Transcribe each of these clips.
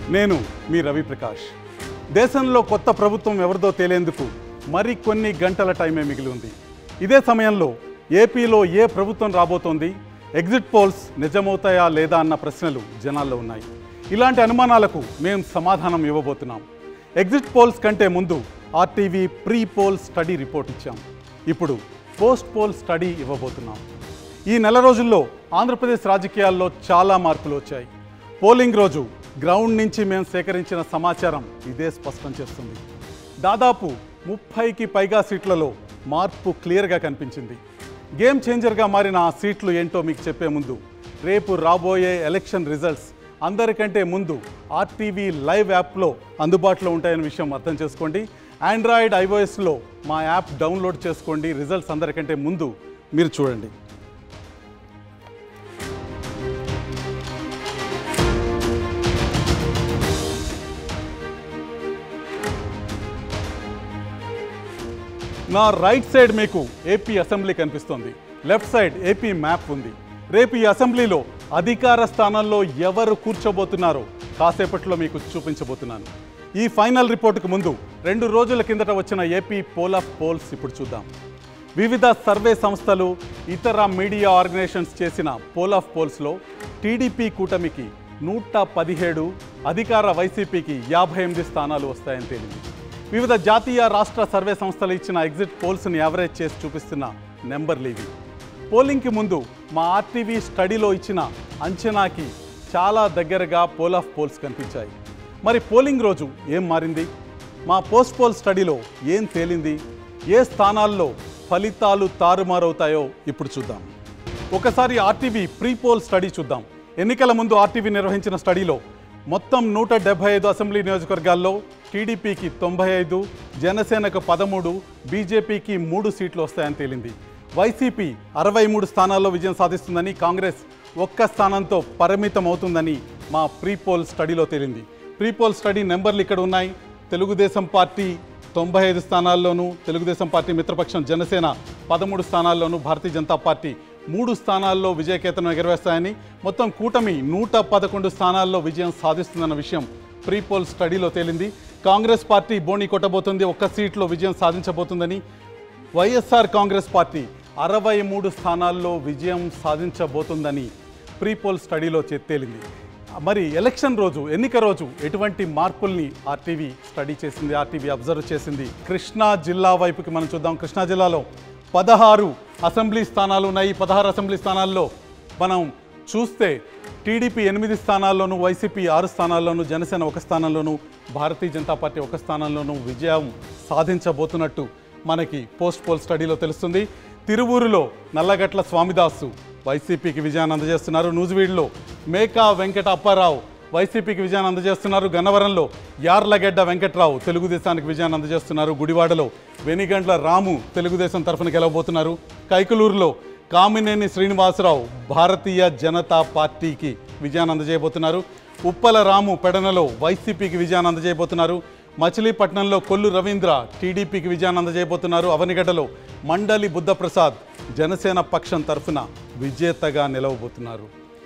నేను మీ రవిప్రకాష్ దేశంలో కొత్త ప్రభుత్వం ఎవరిదో తేలేందుకు మరి కొన్ని గంటల టైమే మిగిలి ఉంది ఇదే సమయంలో ఏపీలో ఏ ప్రభుత్వం రాబోతోంది ఎగ్జిట్ పోల్స్ నిజమవుతాయా లేదా అన్న ప్రశ్నలు జనాల్లో ఉన్నాయి ఇలాంటి అనుమానాలకు మేము సమాధానం ఇవ్వబోతున్నాం ఎగ్జిట్ పోల్స్ కంటే ముందు RTV pre poll study report ఇచ్చాం ఇప్పుడు పోస్ట్ పోల్ స్టడీ ఇవ్వబోతున్నాం ఈ నెల రోజుల్లో ఆంధ్రప్రదేశ్ రాజకీయాల్లో చాలా మార్పులు వచ్చాయి పోలింగ్ రోజు గ్రౌండ్ నుంచి మేము సేకరించిన సమాచారం ఇదే స్పష్టం చేస్తుంది దాదాపు ముప్పైకి పైగా సీట్లలో మార్పు క్లియర్గా కనిపించింది గేమ్ చేంజర్గా మారిన ఆ సీట్లు ఏంటో మీకు చెప్పే ముందు రేపు రాబోయే ఎలక్షన్ రిజల్ట్స్ అందరికంటే ముందు ఆర్టీవీ లైవ్ యాప్లో అందుబాటులో ఉంటాయనే విషయం అర్థం చేసుకోండి ఆండ్రాయిడ్ ఐఓఎస్లో మా యాప్ డౌన్లోడ్ చేసుకోండి రిజల్ట్స్ అందరికంటే ముందు మీరు చూడండి నా రైట్ సైడ్ మీకు ఏపీ అసెంబ్లీ కనిపిస్తోంది లెఫ్ట్ సైడ్ ఏపీ మ్యాప్ ఉంది రేపు ఈ అసెంబ్లీలో అధికార స్థానంలో ఎవరు కూర్చోబోతున్నారో కాసేపట్లో మీకు చూపించబోతున్నాను ఈ ఫైనల్ రిపోర్టుకు ముందు రెండు రోజుల కిందట వచ్చిన ఏపీ పోల్ ఆఫ్ పోల్స్ ఇప్పుడు చూద్దాం వివిధ సర్వే సంస్థలు ఇతర మీడియా ఆర్గనైజేషన్స్ చేసిన పోల్ ఆఫ్ పోల్స్లో టీడీపీ కూటమికి నూట పదిహేడు అధికార వైసీపీకి యాభై ఎనిమిది స్థానాలు వస్తాయని తేలింది వివిధ జాతీయ రాష్ట్ర సర్వే సంస్థలు ఇచ్చిన ఎగ్జిట్ పోల్స్ని యావరేజ్ చేసి చూపిస్తున్న నెంబర్లు ఇవి పోలింగ్కి ముందు మా ఆర్టీవీ స్టడీలో ఇచ్చిన అంచనాకి చాలా దగ్గరగా పోల్ ఆఫ్ పోల్స్ కనిపించాయి మరి పోలింగ్ రోజు ఏం మారింది మా పోస్ట్ పోల్ స్టడీలో ఏం తేలింది ఏ స్థానాల్లో ఫలితాలు తారుమారవుతాయో ఇప్పుడు చూద్దాం ఒకసారి ఆర్టీవీ ప్రీ పోల్ స్టడీ చూద్దాం ఎన్నికల ముందు ఆర్టీవీ నిర్వహించిన స్టడీలో మొత్తం నూట డెబ్బై ఐదు అసెంబ్లీ నియోజకవర్గాల్లో టీడీపీకి తొంభై ఐదు జనసేనకు పదమూడు బీజేపీకి మూడు సీట్లు వస్తాయని తేలింది వైసీపీ అరవై మూడు స్థానాల్లో విజయం సాధిస్తుందని కాంగ్రెస్ ఒక్క స్థానంతో పరిమితం అవుతుందని మా ప్రీ పోల్ స్టడీలో తేలింది ప్రీ పోల్ స్టడీ నెంబర్లు ఇక్కడ ఉన్నాయి తెలుగుదేశం పార్టీ తొంభై ఐదు స్థానాల్లోనూ తెలుగుదేశం పార్టీ మిత్రపక్షం జనసేన పదమూడు స్థానాల్లోనూ భారతీయ జనతా పార్టీ మూడు స్థానాల్లో విజయకేతనం ఎగరవేస్తాయని మొత్తం కూటమి నూట పదకొండు స్థానాల్లో విజయం సాధిస్తుందన్న విషయం ప్రీ పోల్ స్టడీలో తేలింది కాంగ్రెస్ పార్టీ బోణి కొట్టబోతుంది ఒక్క సీట్లో విజయం సాధించబోతుందని వైఎస్ఆర్ కాంగ్రెస్ పార్టీ అరవై మూడు స్థానాల్లో విజయం సాధించబోతుందని ప్రీ పోల్ స్టడీలో చే- తేలింది మరి ఎలక్షన్ రోజు ఎన్నిక రోజు ఎటువంటి మార్పుల్ని ఆర్టీవీ స్టడీ చేసింది ఆర్టీవీ అబ్జర్వ్ చేసింది కృష్ణా జిల్లా వైపుకి మనం చూద్దాం కృష్ణా జిల్లాలో పదహారు అసెంబ్లీ స్థానాలు ఉన్నాయి పదహారు అసెంబ్లీ స్థానాల్లో మనం చూస్తే టీడీపీ ఎనిమిది స్థానాల్లోనూ వైసీపీ ఆరు స్థానాల్లోనూ జనసేన ఒక స్థానంలోనూ భారతీయ జనతా పార్టీ ఒక స్థానంలోనూ విజయం సాధించబోతున్నట్టు మనకి పోస్ట్ పోల్ స్టడీలో తెలుస్తుంది తిరువూరులో నల్లగట్ల స్వామిదాసు వైసీపీకి విజయాన్ని అందజేస్తున్నారు నూజివీడులో మేకా వెంకట అప్పారావు వైసీపీకి విజయాన్ని అందజేస్తున్నారు గన్నవరంలో యార్లగడ్డ వెంకట్రావు తెలుగుదేశానికి విజయాన్ని అందజేస్తున్నారు గుడివాడలో వెనిగండ్ల రాము తెలుగుదేశం తరఫున గెలవబోతున్నారు కైకలూరులో కామినేని శ్రీనివాసరావు భారతీయ జనతా పార్టీకి విజయాన్ని అందజేయబోతున్నారు ఉప్పల రాము పెడనలో వైసీపీకి విజయాన్ని అందజేయబోతున్నారు మచిలీపట్నంలో కొల్లు రవీంద్ర టీడీపీకి విజయాన్ని అందజేయబోతున్నారు అవనిగడ్డలో మండలి బుద్ధప్రసాద్ జనసేన పక్షం తరఫున విజేతగా నిలవబోతున్నారు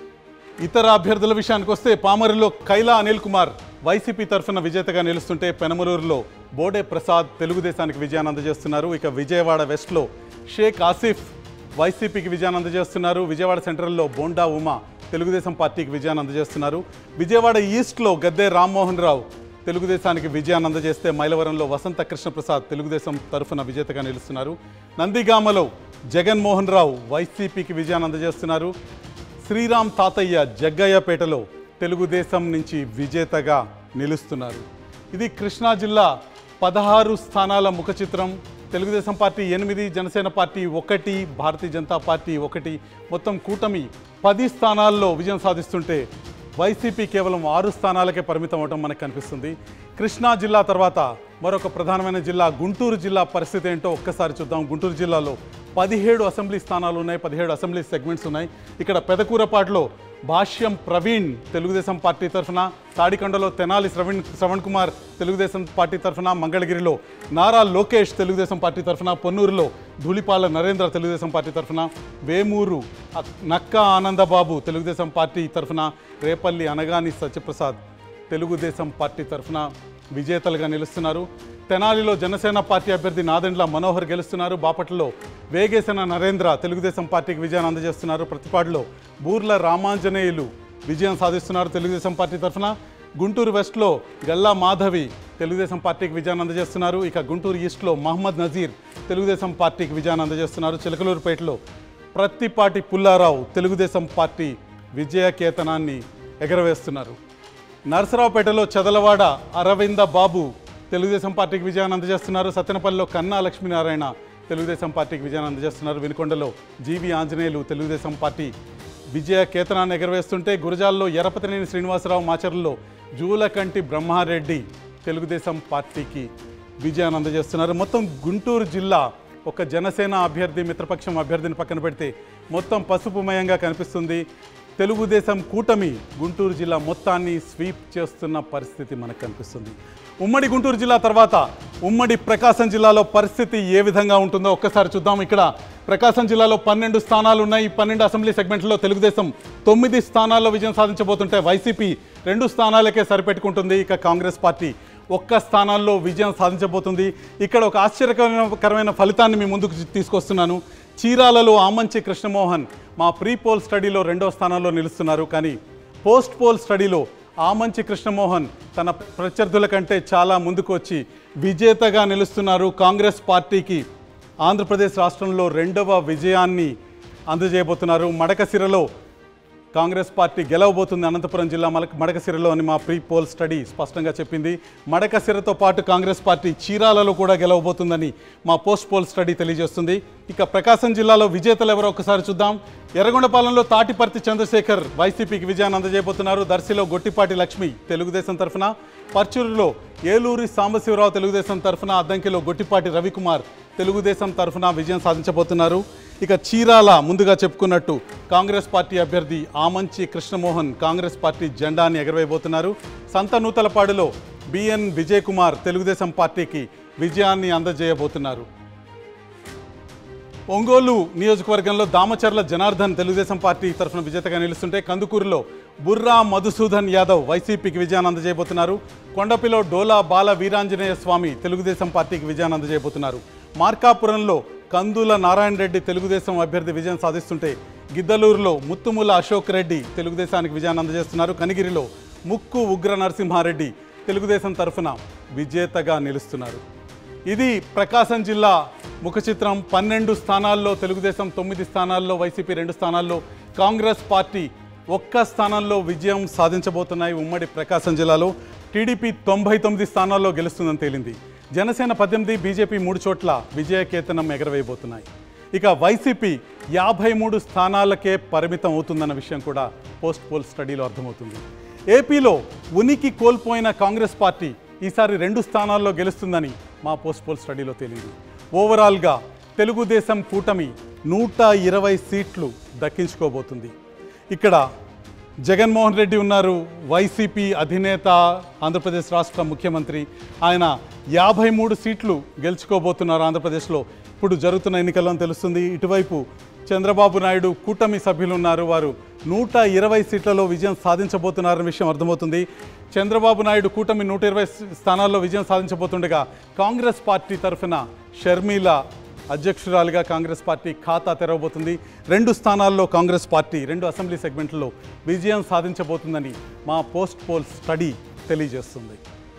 ఇతర అభ్యర్థుల విషయానికి వస్తే పామరులో కైలా అనిల్ కుమార్ వైసీపీ తరఫున విజేతగా నిలుస్తుంటే పెనమలూరులో బోడే ప్రసాద్ తెలుగుదేశానికి విజయాన్ని అందజేస్తున్నారు ఇక విజయవాడ వెస్ట్లో షేక్ ఆసిఫ్ వైసీపీకి విజయాన్ని అందజేస్తున్నారు విజయవాడ సెంట్రల్లో బోండా ఉమా తెలుగుదేశం పార్టీకి విజయాన్ని అందజేస్తున్నారు విజయవాడ ఈస్ట్లో గద్దే రామ్మోహన్ రావు తెలుగుదేశానికి విజయాన్ని అందజేస్తే మైలవరంలో వసంత కృష్ణప్రసాద్ తెలుగుదేశం తరఫున విజేతగా నిలుస్తున్నారు నందిగామలో జగన్మోహన్ రావు వైసీపీకి విజయాన్ని అందజేస్తున్నారు శ్రీరామ్ తాతయ్య జగ్గయ్యపేటలో తెలుగుదేశం నుంచి విజేతగా నిలుస్తున్నారు ఇది కృష్ణా జిల్లా పదహారు స్థానాల ముఖ చిత్రం తెలుగుదేశం పార్టీ ఎనిమిది జనసేన పార్టీ ఒకటి భారతీయ జనతా పార్టీ ఒకటి మొత్తం కూటమి పది స్థానాల్లో విజయం సాధిస్తుంటే వైసీపీ కేవలం ఆరు స్థానాలకే పరిమితం అవడం మనకు కనిపిస్తుంది కృష్ణా జిల్లా తర్వాత మరొక ప్రధానమైన జిల్లా గుంటూరు జిల్లా పరిస్థితి ఏంటో ఒక్కసారి చూద్దాం గుంటూరు జిల్లాలో పదిహేడు అసెంబ్లీ స్థానాలు ఉన్నాయి పదిహేడు అసెంబ్లీ సెగ్మెంట్స్ ఉన్నాయి ఇక్కడ పెదకూరపాటులో భాష్యం ప్రవీణ్ తెలుగుదేశం పార్టీ తరఫున తాడికొండలో తెనాలి శ్రవణ్ శ్రవణ్ కుమార్ తెలుగుదేశం పార్టీ తరఫున మంగళగిరిలో నారా లోకేష్ తెలుగుదేశం పార్టీ తరఫున పొన్నూరులో ధూళిపాల నరేంద్ర తెలుగుదేశం పార్టీ తరఫున వేమూరు అ- నక్క ఆనందబాబు తెలుగుదేశం పార్టీ తరఫున రేపల్లి అనగాని సత్యప్రసాద్ తెలుగుదేశం పార్టీ తరఫున విజేతలుగా నిలుస్తున్నారు తెనాలిలో జనసేన పార్టీ అభ్యర్థి నాదెండ్ల మనోహర్ గెలుస్తున్నారు బాపట్లలో వేగేశన నరేంద్ర తెలుగుదేశం పార్టీకి విజయాన్ని అందజేస్తున్నారు ప్రతిపాడులో బూర్ల రామాంజనేయులు విజయం సాధిస్తున్నారు తెలుగుదేశం పార్టీ తరఫున గుంటూరు వెస్ట్లో గల్లా మాధవి తెలుగుదేశం పార్టీకి విజయాన్ని అందజేస్తున్నారు ఇక గుంటూరు ఈస్ట్లో మహమ్మద్ నజీర్ తెలుగుదేశం పార్టీకి విజయాన్ని అందజేస్తున్నారు చిలకలూరుపేటలో ప్రత్తిపాటి పుల్లారావు తెలుగుదేశం పార్టీ విజయ కేతనాన్ని ఎగరవేస్తున్నారు నరసరావుపేటలో చదలవాడ అరవింద బాబు తెలుగుదేశం పార్టీకి విజయాన్ని అందజేస్తున్నారు సత్తెనపల్లిలో కన్నా లక్ష్మీనారాయణ తెలుగుదేశం పార్టీకి విజయాన్ని అందజేస్తున్నారు వినుకొండలో జీవి ఆంజనేయులు తెలుగుదేశం పార్టీ విజయ కేతనాన్ని ఎగరవేస్తుంటే గురజాల్లో ఎరపతినేని శ్రీనివాసరావు మాచర్లలో జూలకంటి బ్రహ్మారెడ్డి తెలుగుదేశం పార్టీకి విజయాన్ని అందజేస్తున్నారు మొత్తం గుంటూరు జిల్లా ఒక జనసేన అభ్యర్థి మిత్రపక్షం అభ్యర్థిని పక్కన పెడితే మొత్తం పసుపుమయంగా కనిపిస్తుంది తెలుగుదేశం కూటమి గుంటూరు జిల్లా మొత్తాన్ని స్వీప్ చేస్తున్న పరిస్థితి మనకు కనిపిస్తుంది ఉమ్మడి గుంటూరు జిల్లా తర్వాత ఉమ్మడి ప్రకాశం జిల్లాలో పరిస్థితి ఏ విధంగా ఉంటుందో ఒక్కసారి చూద్దాం ఇక్కడ ప్రకాశం జిల్లాలో పన్నెండు స్థానాలు ఉన్నాయి ఈ పన్నెండు అసెంబ్లీ సెగ్మెంట్లో తెలుగుదేశం తొమ్మిది స్థానాల్లో విజయం సాధించబోతుంటే వైసీపీ రెండు స్థానాలకే సరిపెట్టుకుంటుంది ఇక కాంగ్రెస్ పార్టీ ఒక్క స్థానాల్లో విజయం సాధించబోతుంది ఇక్కడ ఒక ఆశ్చర్యకరమైన ఫలితాన్ని మీ ముందుకు తీసుకొస్తున్నాను చీరాలలో ఆమంచి కృష్ణమోహన్ మా ప్రీ పోల్ స్టడీలో రెండో స్థానంలో నిలుస్తున్నారు కానీ పోస్ట్ పోల్ స్టడీలో ఆమంచి కృష్ణమోహన్ తన ప్రత్యర్థుల కంటే చాలా ముందుకు వచ్చి విజేతగా నిలుస్తున్నారు కాంగ్రెస్ పార్టీకి ఆంధ్రప్రదేశ్ రాష్ట్రంలో రెండవ విజయాన్ని అందజేయబోతున్నారు మడకసిరలో కాంగ్రెస్ పార్టీ గెలవబోతుంది అనంతపురం జిల్లా మలక మడకసిరలో అని మా ప్రీ పోల్ స్టడీ స్పష్టంగా చెప్పింది మడకసిరతో పాటు కాంగ్రెస్ పార్టీ చీరాలలో కూడా గెలవబోతుందని మా పోస్ట్ పోల్ స్టడీ తెలియజేస్తుంది ఇక ప్రకాశం జిల్లాలో విజేతలు ఎవరో ఒకసారి చూద్దాం ఎర్రగొండపాలెంలో తాటిపర్తి చంద్రశేఖర్ వైసీపీకి విజయాన్ని అందజేయబోతున్నారు దర్శిలో గొట్టిపాటి లక్ష్మి తెలుగుదేశం తరఫున పర్చూరులో ఏలూరి సాంబశివరావు తెలుగుదేశం తరఫున అద్దంకిలో గొట్టిపాటి రవికుమార్ తెలుగుదేశం తరఫున విజయం సాధించబోతున్నారు ఇక చీరాల ముందుగా చెప్పుకున్నట్టు కాంగ్రెస్ పార్టీ అభ్యర్థి ఆమంచి కృష్ణమోహన్ కాంగ్రెస్ పార్టీ జెండాని ఎగరవేయబోతున్నారు సంత నూతలపాడులో బిఎన్ విజయ్ కుమార్ తెలుగుదేశం పార్టీకి విజయాన్ని అందజేయబోతున్నారు ఒంగోలు నియోజకవర్గంలో దామచర్ల జనార్దన్ తెలుగుదేశం పార్టీ తరఫున విజేతగా నిలుస్తుంటే కందుకూరులో బుర్రా మధుసూదన్ యాదవ్ వైసీపీకి విజయాన్ని అందజేయబోతున్నారు కొండపిలో డోలా బాల వీరాంజనేయ స్వామి తెలుగుదేశం పార్టీకి విజయాన్ని అందజేయబోతున్నారు మార్కాపురంలో కందుల నారాయణ రెడ్డి తెలుగుదేశం అభ్యర్థి విజయం సాధిస్తుంటే గిద్దలూరులో ముత్తుముల అశోక్ రెడ్డి తెలుగుదేశానికి విజయాన్ని అందజేస్తున్నారు కనిగిరిలో ముక్కు ఉగ్ర నరసింహారెడ్డి తెలుగుదేశం తరఫున విజేతగా నిలుస్తున్నారు ఇది ప్రకాశం జిల్లా ముఖ చిత్రం పన్నెండు స్థానాల్లో తెలుగుదేశం తొమ్మిది స్థానాల్లో వైసీపీ రెండు స్థానాల్లో కాంగ్రెస్ పార్టీ ఒక్క స్థానంలో విజయం సాధించబోతున్నాయి ఉమ్మడి ప్రకాశం జిల్లాలో టీడీపీ తొంభై తొమ్మిది స్థానాల్లో గెలుస్తుందని తేలింది జనసేన పద్దెనిమిది బీజేపీ మూడు చోట్ల విజయకేతనం ఎగరవేయబోతున్నాయి ఇక వైసీపీ యాభై మూడు స్థానాలకే పరిమితం అవుతుందన్న విషయం కూడా పోస్ట్ పోల్ స్టడీలో అర్థమవుతుంది ఏపీలో ఉనికి కోల్పోయిన కాంగ్రెస్ పార్టీ ఈసారి రెండు స్థానాల్లో గెలుస్తుందని మా పోస్ట్ పోల్ స్టడీలో తేలింది ఓవరాల్గా తెలుగుదేశం కూటమి నూట ఇరవై సీట్లు దక్కించుకోబోతుంది ఇక్కడ జగన్మోహన్ రెడ్డి ఉన్నారు వైసీపీ అధినేత ఆంధ్రప్రదేశ్ రాష్ట్ర ముఖ్యమంత్రి ఆయన యాభై మూడు సీట్లు గెలుచుకోబోతున్నారు ఆంధ్రప్రదేశ్లో ఇప్పుడు జరుగుతున్న ఎన్నికల్లో అని తెలుస్తుంది ఇటువైపు చంద్రబాబు నాయుడు కూటమి సభ్యులు ఉన్నారు వారు నూట ఇరవై సీట్లలో విజయం సాధించబోతున్నారన్న విషయం అర్థమవుతుంది చంద్రబాబు నాయుడు కూటమి నూట ఇరవై స్థానాల్లో విజయం సాధించబోతుండగా కాంగ్రెస్ పార్టీ తరఫున షర్మిల అధ్యక్షురాలిగా కాంగ్రెస్ పార్టీ ఖాతా తెరవబోతుంది రెండు స్థానాల్లో కాంగ్రెస్ పార్టీ రెండు అసెంబ్లీ సెగ్మెంట్లలో విజయం సాధించబోతుందని మా పోస్ట్ పోల్ స్టడీ తెలియజేస్తుంది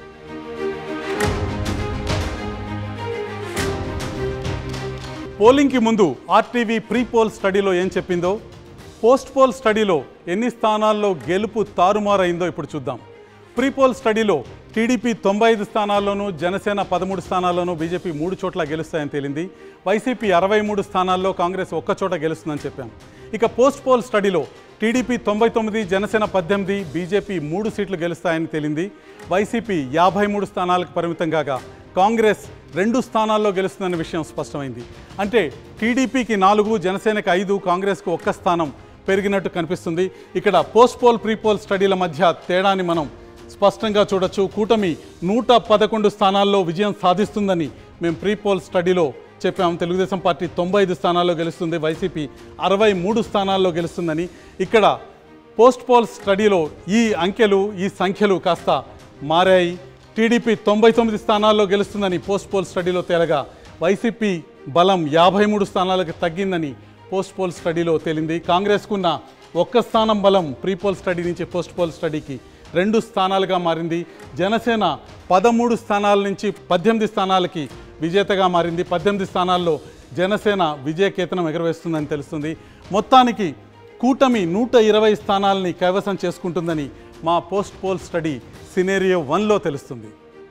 పోలింగ్కి ముందు ఆర్టీవీ ప్రీ పోల్ స్టడీలో ఏం చెప్పిందో పోస్ట్ పోల్ స్టడీలో ఎన్ని స్థానాల్లో గెలుపు తారుమారైందో ఇప్పుడు చూద్దాం ప్రీ పోల్ స్టడీలో టీడీపీ తొంభై ఐదు స్థానాల్లోనూ జనసేన పదమూడు స్థానాల్లోనూ బీజేపీ మూడు చోట్ల గెలుస్తాయని తేలింది వైసీపీ అరవై మూడు స్థానాల్లో కాంగ్రెస్ ఒక్క చోట గెలుస్తుందని చెప్పాం ఇక పోస్ట్ పోల్ స్టడీలో టీడీపీ తొంభై తొమ్మిది జనసేన పద్దెనిమిది బీజేపీ మూడు సీట్లు గెలుస్తాయని తేలింది వైసీపీ యాభై మూడు స్థానాలకు పరిమితం కాగా కాంగ్రెస్ రెండు స్థానాల్లో గెలుస్తుందన్న విషయం స్పష్టమైంది అంటే టీడీపీకి నాలుగు జనసేనకి ఐదు కాంగ్రెస్కు ఒక్క స్థానం పెరిగినట్టు కనిపిస్తుంది ఇక్కడ పోస్ట్ పోల్ ప్రీ పోల్ స్టడీల మధ్య తేడాని మనం స్పష్టంగా చూడొచ్చు కూటమి నూట పదకొండు స్థానాల్లో విజయం సాధిస్తుందని మేము ప్రీ పోల్ స్టడీలో చెప్పాము తెలుగుదేశం పార్టీ తొంభై ఐదు స్థానాల్లో గెలుస్తుంది వైసీపీ అరవై మూడు స్థానాల్లో గెలుస్తుందని ఇక్కడ పోస్ట్ పోల్ స్టడీలో ఈ అంకెలు ఈ సంఖ్యలు కాస్త మారాయి టీడీపీ తొంభై తొమ్మిది స్థానాల్లో గెలుస్తుందని పోస్ట్ పోల్ స్టడీలో తేలగా వైసీపీ బలం యాభై మూడు స్థానాలకు తగ్గిందని పోస్ట్ పోల్ స్టడీలో తేలింది కాంగ్రెస్కున్న ఒక్క స్థానం బలం ప్రీ పోల్ స్టడీ నుంచి పోస్ట్ పోల్ స్టడీకి రెండు స్థానాలుగా మారింది జనసేన పదమూడు స్థానాల నుంచి పద్దెనిమిది స్థానాలకి విజేతగా మారింది పద్దెనిమిది స్థానాల్లో జనసేన విజయకేతనం ఎగరవేస్తుందని తెలుస్తుంది మొత్తానికి కూటమి నూట ఇరవై స్థానాలని కైవసం చేసుకుంటుందని మా పోస్ట్ పోల్ స్టడీ సినేరియో వన్లో తెలుస్తుంది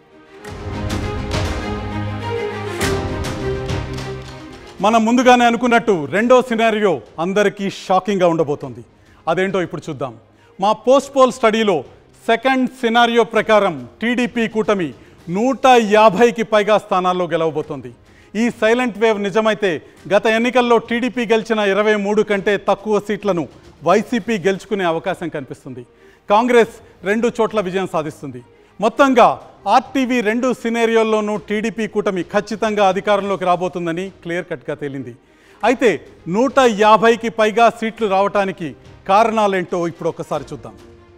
మనం ముందుగానే అనుకున్నట్టు రెండో సినారియో అందరికీ షాకింగ్గా ఉండబోతోంది అదేంటో ఇప్పుడు చూద్దాం మా పోస్ట్ పోల్ స్టడీలో సెకండ్ సినారియో ప్రకారం టీడీపీ కూటమి నూట యాభైకి పైగా స్థానాల్లో గెలవబోతోంది ఈ సైలెంట్ వేవ్ నిజమైతే గత ఎన్నికల్లో టీడీపీ గెలిచిన ఇరవై మూడు కంటే తక్కువ సీట్లను వైసీపీ గెలుచుకునే అవకాశం కనిపిస్తుంది కాంగ్రెస్ రెండు చోట్ల విజయం సాధిస్తుంది మొత్తంగా ఆర్టీవీ రెండు సినేరియోల్లోనూ టీడీపీ కూటమి ఖచ్చితంగా అధికారంలోకి రాబోతుందని క్లియర్ కట్గా తేలింది అయితే నూట యాభైకి పైగా సీట్లు రావటానికి కారణాలేంటో ఇప్పుడు ఒక్కసారి చూద్దాం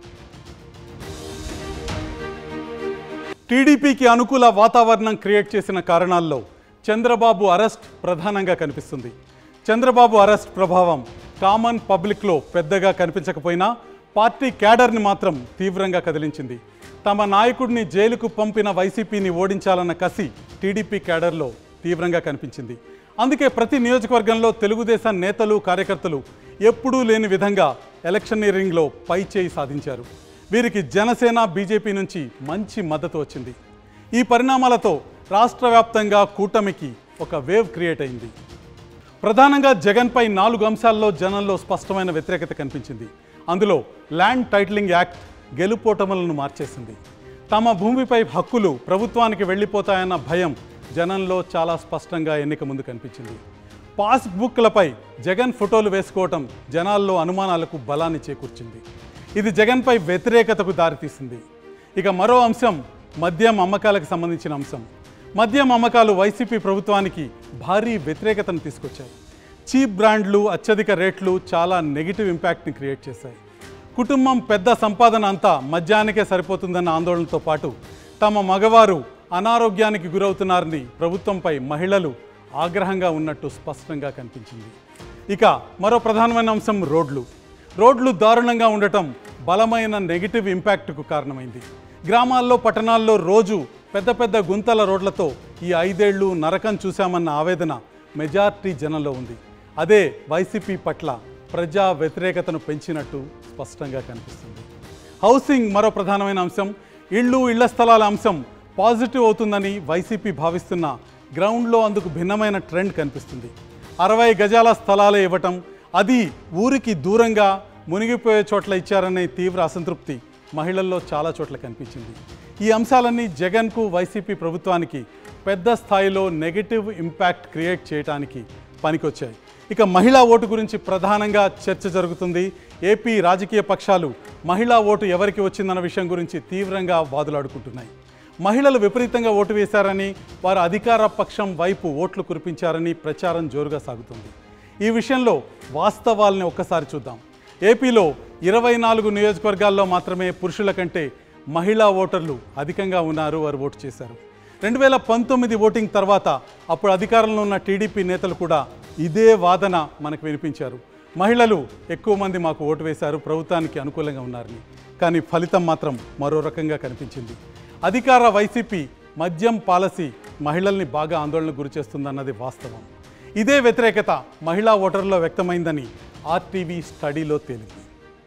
టీడీపీకి అనుకూల వాతావరణం క్రియేట్ చేసిన కారణాల్లో చంద్రబాబు అరెస్ట్ ప్రధానంగా కనిపిస్తుంది చంద్రబాబు అరెస్ట్ ప్రభావం కామన్ పబ్లిక్లో పెద్దగా కనిపించకపోయినా పార్టీ క్యాడర్ని మాత్రం తీవ్రంగా కదిలించింది తమ నాయకుడిని జైలుకు పంపిన వైసీపీని ఓడించాలన్న కసి టీడీపీ క్యాడర్లో తీవ్రంగా కనిపించింది అందుకే ప్రతి నియోజకవర్గంలో తెలుగుదేశం నేతలు కార్యకర్తలు ఎప్పుడూ లేని విధంగా ఎలక్షనీరింగ్లో పై చేయి సాధించారు వీరికి జనసేన బీజేపీ నుంచి మంచి మద్దతు వచ్చింది ఈ పరిణామాలతో రాష్ట్ర వ్యాప్తంగా కూటమికి ఒక వేవ్ క్రియేట్ అయింది ప్రధానంగా జగన్పై నాలుగు అంశాల్లో జనంలో స్పష్టమైన వ్యతిరేకత కనిపించింది అందులో ల్యాండ్ టైటిలింగ్ యాక్ట్ గెలుపోటములను మార్చేసింది తమ భూమిపై హక్కులు ప్రభుత్వానికి వెళ్ళిపోతాయన్న భయం జనంలో చాలా స్పష్టంగా ఎన్నిక ముందు కనిపించింది పాస్బుక్లపై జగన్ ఫోటోలు వేసుకోవటం జనాల్లో అనుమానాలకు బలాన్ని చేకూర్చింది ఇది జగన్పై వ్యతిరేకతకు దారితీసింది ఇక మరో అంశం మద్యం అమ్మకాలకు సంబంధించిన అంశం మద్యం అమ్మకాలు వైసీపీ ప్రభుత్వానికి భారీ వ్యతిరేకతను తీసుకొచ్చాయి చీప్ బ్రాండ్లు అత్యధిక రేట్లు చాలా నెగిటివ్ ఇంపాక్ట్ని క్రియేట్ చేశాయి కుటుంబం పెద్ద సంపాదన అంతా మద్యానికే సరిపోతుందన్న ఆందోళనతో పాటు తమ మగవారు అనారోగ్యానికి గురవుతున్నారని ప్రభుత్వంపై మహిళలు ఆగ్రహంగా ఉన్నట్టు స్పష్టంగా కనిపించింది ఇక మరో ప్రధానమైన అంశం రోడ్లు రోడ్లు దారుణంగా ఉండటం బలమైన నెగిటివ్ ఇంపాక్ట్కు కారణమైంది గ్రామాల్లో పట్టణాల్లో రోజు పెద్ద పెద్ద గుంతల రోడ్లతో ఈ ఐదేళ్లు నరకం చూశామన్న ఆవేదన మెజార్టీ జనంలో ఉంది అదే వైసీపీ పట్ల ప్రజా వ్యతిరేకతను పెంచినట్టు స్పష్టంగా కనిపిస్తుంది హౌసింగ్ మరో ప్రధానమైన అంశం ఇళ్ళు ఇళ్ల స్థలాల అంశం పాజిటివ్ అవుతుందని వైసీపీ భావిస్తున్న గ్రౌండ్లో అందుకు భిన్నమైన ట్రెండ్ కనిపిస్తుంది అరవై గజాల స్థలాలే ఇవ్వటం అది ఊరికి దూరంగా మునిగిపోయే చోట్ల ఇచ్చారనే తీవ్ర అసంతృప్తి మహిళల్లో చాలా చోట్ల కనిపించింది ఈ అంశాలన్నీ జగన్కు వైసీపీ ప్రభుత్వానికి పెద్ద స్థాయిలో నెగటివ్ ఇంపాక్ట్ క్రియేట్ చేయడానికి పనికొచ్చాయి ఇక మహిళా ఓటు గురించి ప్రధానంగా చర్చ జరుగుతుంది ఏపీ రాజకీయ పక్షాలు మహిళా ఓటు ఎవరికి వచ్చిందన్న విషయం గురించి తీవ్రంగా వాదులాడుకుంటున్నాయి మహిళలు విపరీతంగా ఓటు వేశారని వారు అధికార పక్షం వైపు ఓట్లు కురిపించారని ప్రచారం జోరుగా సాగుతుంది ఈ విషయంలో వాస్తవాల్ని ఒక్కసారి చూద్దాం ఏపీలో ఇరవై నాలుగు నియోజకవర్గాల్లో మాత్రమే పురుషుల కంటే మహిళా ఓటర్లు అధికంగా ఉన్నారు వారు ఓటు చేశారు రెండు వేల పంతొమ్మిది ఓటింగ్ తర్వాత అప్పుడు అధికారంలో ఉన్న టీడీపీ నేతలు కూడా ఇదే వాదన మనకు వినిపించారు మహిళలు ఎక్కువ మంది మాకు ఓటు వేశారు ప్రభుత్వానికి అనుకూలంగా ఉన్నారని కానీ ఫలితం మాత్రం మరో రకంగా కనిపించింది అధికార వైసీపీ మద్యం పాలసీ మహిళల్ని బాగా ఆందోళనకు గురిచేస్తుందన్నది వాస్తవం ఇదే వ్యతిరేకత మహిళా ఓటర్లో వ్యక్తమైందని ఆర్టీవీ స్టడీలో తేలింది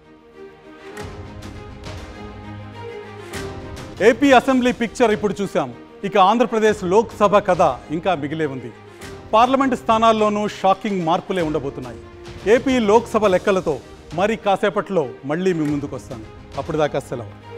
ఏపీ అసెంబ్లీ పిక్చర్ ఇప్పుడు చూసాం ఇక ఆంధ్రప్రదేశ్ లోక్సభ కథ ఇంకా మిగిలే ఉంది పార్లమెంటు స్థానాల్లోనూ షాకింగ్ మార్పులే ఉండబోతున్నాయి ఏపీ లోక్సభ లెక్కలతో మరి కాసేపట్లో మళ్ళీ మీ ముందుకు వస్తాను అప్పుడు దాకా సెలవు